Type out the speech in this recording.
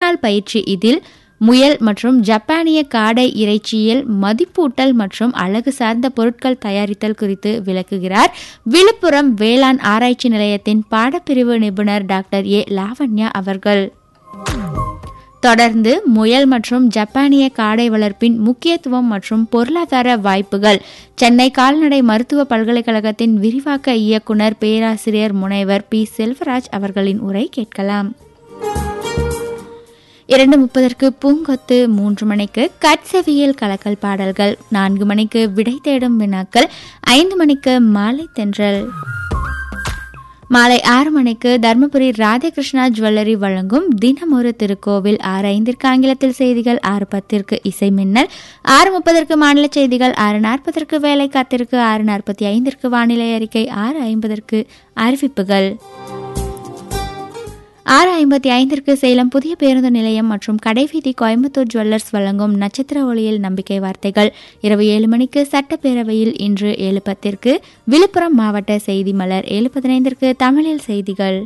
நாள் பயிற்சி இதில் முயல் மற்றும் ஜப்பானிய காடை இறைச்சியில் மதிப்பூட்டல் மற்றும் அழகு சார்ந்த பொருட்கள் தயாரித்தல் குறித்து விளக்குகிறார் விழுப்புரம் வேளாண் ஆராய்ச்சி நிலையத்தின் பாடப்பிரிவு நிபுணர் டாக்டர் ஏ லாவண்யா அவர்கள் தொடர்ந்து முயல் மற்றும் ஜப்பானிய காடை வளர்ப்பின் முக்கியத்துவம் மற்றும் பொருளாதார வாய்ப்புகள் சென்னை கால்நடை மருத்துவ பல்கலைக்கழகத்தின் விரிவாக்க இயக்குனர் பேராசிரியர் முனைவர் பி செல்வராஜ் அவர்களின் உரை கேட்கலாம் இரண்டு முப்பதற்கு பூங்கொத்து மூன்று மணிக்கு கட்செவியல் கலக்கல் பாடல்கள் நான்கு மணிக்கு விடை தேடும் வினாக்கள் ஐந்து மணிக்கு மாலை தென்றல் மாலை ஆறு மணிக்கு தர்மபுரி ராதாகிருஷ்ணா ஜுவல்லரி வழங்கும் தினமொரு திருக்கோவில் ஆறு ஐந்திற்கு ஆங்கிலத்தில் செய்திகள் ஆறு பத்திற்கு இசை மின்னல் ஆறு முப்பதற்கு மாநில செய்திகள் ஆறு நாற்பதற்கு வேலை காத்திற்கு ஆறு நாற்பத்தி ஐந்திற்கு வானிலை அறிக்கை ஆறு ஐம்பதற்கு அறிவிப்புகள் ஆறு ஐம்பத்தி ஐந்திற்கு சேலம் புதிய பேருந்து நிலையம் மற்றும் கடைவீதி கோயம்புத்தூர் ஜுவல்லர்ஸ் வழங்கும் நட்சத்திர ஒளியில் நம்பிக்கை வார்த்தைகள் இரவு ஏழு மணிக்கு சட்டப்பேரவையில் இன்று ஏழு பத்திற்கு விழுப்புரம் மாவட்ட செய்தி மலர் ஏழு பதினைந்திற்கு தமிழில் செய்திகள்